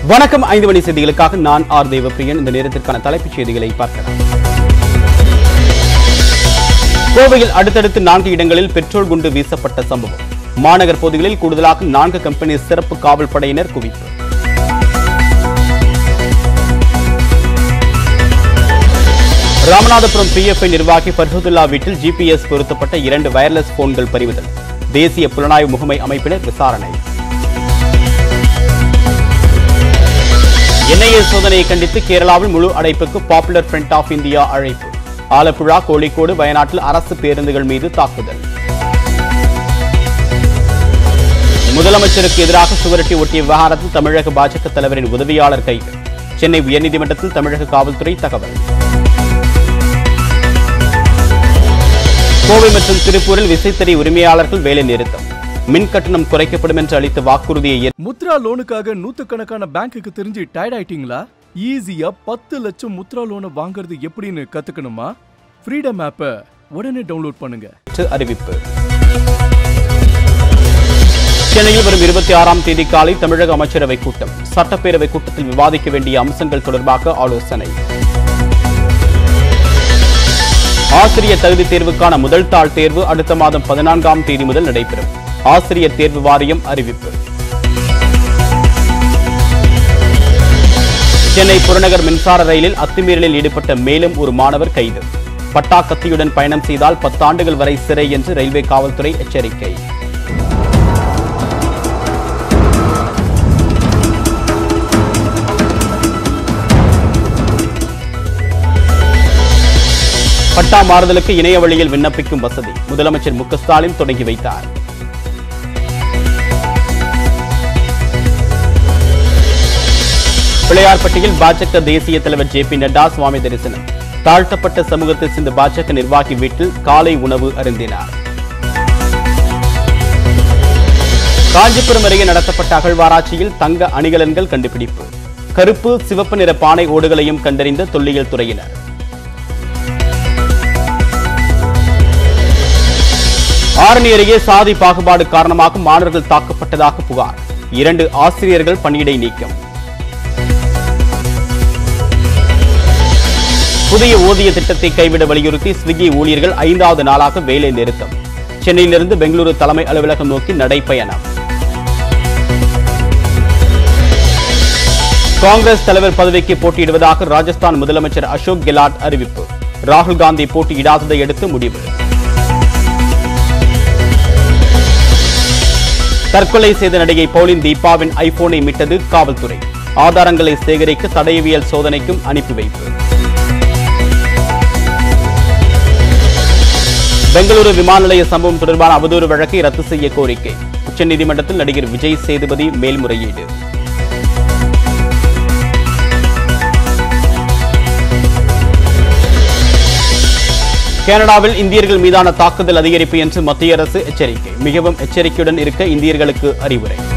வணக்கம் ஐந்து மணி செய்திகளுக்காக நான் ஆர் தேவப்பிரியன் இந்த நேரத்திற்கான தலைப்புச் செய்திகளை பார்க்கலாம் கோவையில் அடுத்தடுத்து நான்கு இடங்களில் பெட்ரோல் குண்டு வீசப்பட்ட சம்பவம் மாநகர் பகுதிகளில் கூடுதலாக நான்கு கம்பெனி சிறப்பு காவல் படையினர் குவிப்பு ராமநாதபுரம் பிஎஃப்ஐ நிர்வாகி ஃபர்ஹதுல்லா வீட்டில் ஜிபிஎஸ் பொருத்தப்பட்ட இரண்டு வயர்லெஸ் போன்கள் பறிமுதல் தேசிய புலனாய்வு முகமை அமைப்பினர் விசாரணை என்ஐஏ சோதனையை கண்டித்து கேரளாவில் முழு அடைப்புக்கு பாப்புலர் ஃப்ரண்ட் ஆஃப் இந்தியா அழைப்பு ஆலப்புழா கோழிக்கோடு வயநாட்டில் அரசு பேருந்துகள் மீது தாக்குதல் முதலமைச்சருக்கு எதிராக சுவரட்டி ஒட்டிய விவகாரத்தில் தமிழக பாஜக தலைவரின் உதவியாளர் கைது சென்னை உயர்நீதிமன்றத்தில் தமிழக காவல்துறை தகவல் கோவை மற்றும் திருப்பூரில் விசைத்தறி உரிமையாளர்கள் வேலை நிறுத்தம் மின் கட்டணம் குறைக்கப்படும் என்று அளித்த வாக்குறுதியை ஏற்று முத்ரா லோனுக்காக நூத்துக்கணக்கான பேங்க்குக்கு தெரிஞ்சு டயர்ட் ஆயிட்டீங்களா ஈஸியா பத்து லட்சம் முத்ரா லோனை வாங்குறது எப்படின்னு கத்துக்கணுமா ஃப்ரீடம் ஆப்பை உடனே டவுன்லோட் பண்ணுங்க அறிவிப்பு சென்னையில் வரும் இருபத்தி ஆறாம் தேதி காலை தமிழக அமைச்சரவை கூட்டம் சட்டப்பேரவை கூட்டத்தில் விவாதிக்க வேண்டிய அம்சங்கள் தொடர்பாக ஆலோசனை ஆசிரியர் தகுதி தேர்வுக்கான முதல் தாள் தேர்வு அடுத்த மாதம் பதினான்காம் தேதி முதல் நடைபெறும் ஆசிரியர் தேர்வு வாரியம் அறிவிப்பு சென்னை புறநகர் மின்சார ரயிலில் அத்துமீறலில் ஈடுபட்ட மேலும் ஒரு மாணவர் கைது பட்டா கத்தியுடன் பயணம் செய்தால் பத்தாண்டுகள் வரை சிறை என்று ரயில்வே காவல்துறை எச்சரிக்கை பட்டா மாறுதலுக்கு இணைய வழியில் விண்ணப்பிக்கும் வசதி முதலமைச்சர் மு க ஸ்டாலின் தொடங்கி வைத்தார் பிள்ளையார்பட்டியில் பாஜக தேசிய தலைவர் ஜே பி நட்டா சுவாமி தரிசனம் தாழ்த்தப்பட்ட சமூகத்தை சேர்ந்த பாஜக நிர்வாகி வீட்டில் காலை உணவு அருந்தினார் காஞ்சிபுரம் அருகே நடத்தப்பட்ட அகழ்வாராய்ச்சியில் தங்க அணிகலன்கள் கண்டுபிடிப்பு கருப்பு சிவப்பு நிற பானை ஓடுகளையும் கண்டறிந்த தொல்லியல் துறையினர் ஆரணி அருகே சாதி பாகுபாடு காரணமாக மாணவர்கள் தாக்கப்பட்டதாக புகார் இரண்டு ஆசிரியர்கள் பணியிடை நீக்கம் புதிய ஊதிய திட்டத்தை கைவிட வலியுறுத்தி ஸ்விக்கி ஊழியர்கள் ஐந்தாவது நாளாக வேலை நிறுத்தம் சென்னையிலிருந்து பெங்களூரு தலைமை அலுவலகம் நோக்கி நடைப்பயணம் காங்கிரஸ் தலைவர் பதவிக்கு போட்டியிடுவதாக ராஜஸ்தான் முதலமைச்சர் அசோக் கெலாட் அறிவிப்பு ராகுல் காந்தி போட்டியிடாததை அடுத்து முடிவு தற்கொலை செய்த நடிகை பவுலின் தீபாவின் ஐபோனை மீட்டது காவல்துறை ஆதாரங்களை சேகரிக்க தடயவியல் சோதனைக்கும் அனுப்பி வைப்பு பெங்களூரு விமான நிலைய சம்பவம் தொடர்பான அவதூறு வழக்கை ரத்து செய்ய கோரிக்கை உச்சநீதிமன்றத்தில் நடிகர் விஜய் சேதுபதி மேல்முறையீடு கனடாவில் இந்தியர்கள் மீதான தாக்குதல் அதிகரிப்பு என்று மத்திய அரசு எச்சரிக்கை மிகவும் எச்சரிக்கையுடன் இருக்க இந்தியர்களுக்கு அறிவுரை